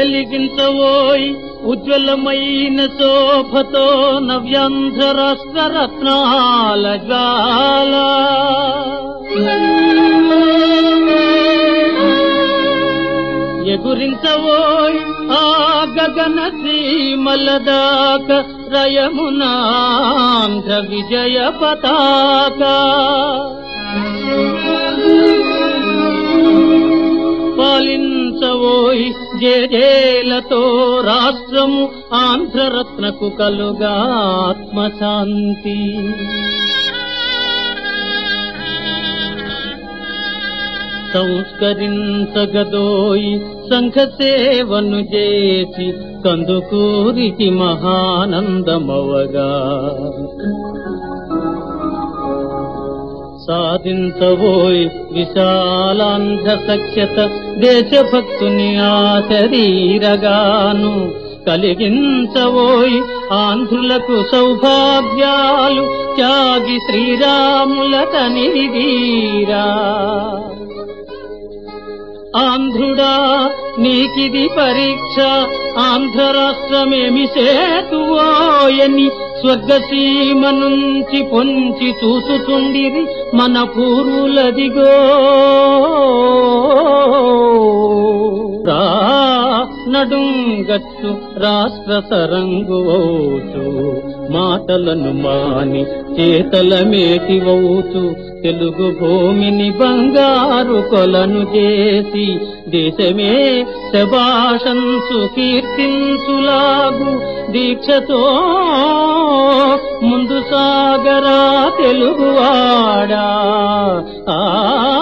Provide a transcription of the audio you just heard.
వెలిగించవోయ్ ఉజ్వలమైన శోభతో నవ్యాంధ్ర రాష్ట్ర రత్నాల జ్వాల ఎగురించవోయ్ ఆ గగన సీమల దాక రయమునాంధ్ర విజయ పతాక పాలించవోయ్ జేజేలతో రాష్ట్రము ఆంధ్రరత్నకు కలుగా ఆత్మశాంతి సంస్కరించగదోయి సంఘ సేవను చేసి కందుకూరికి మహానందమవగా సాధించబోయ్ విశాలాంధ్ర సఖ్యత దేశభక్తుని ఆ శరీరగాను కలిగించబోయ్ ఆంధ్రులకు సౌభాగ్యాలు త్యాగి శ్రీరాముల తనిదీరా ఆంధ్రుడా నీకిది పరీక్ష ఆంధ్ర రాష్ట్రమేమి సేతువోయని స్వర్గసీమ నుంచి పొంచి చూసుచుండిరి మన పూర్వులదిగో రా నడుంగచ్చు రాష్ట్ర సరంగువౌచు మాటలను మాని చేతల మేటివౌచు తెలుగు భూమిని బంగారు కొలను చేసి దేశమే శబాషంసు కీర్తించులాగు దీక్షతో ముందు సాగరా తెలుగువాడా ఆ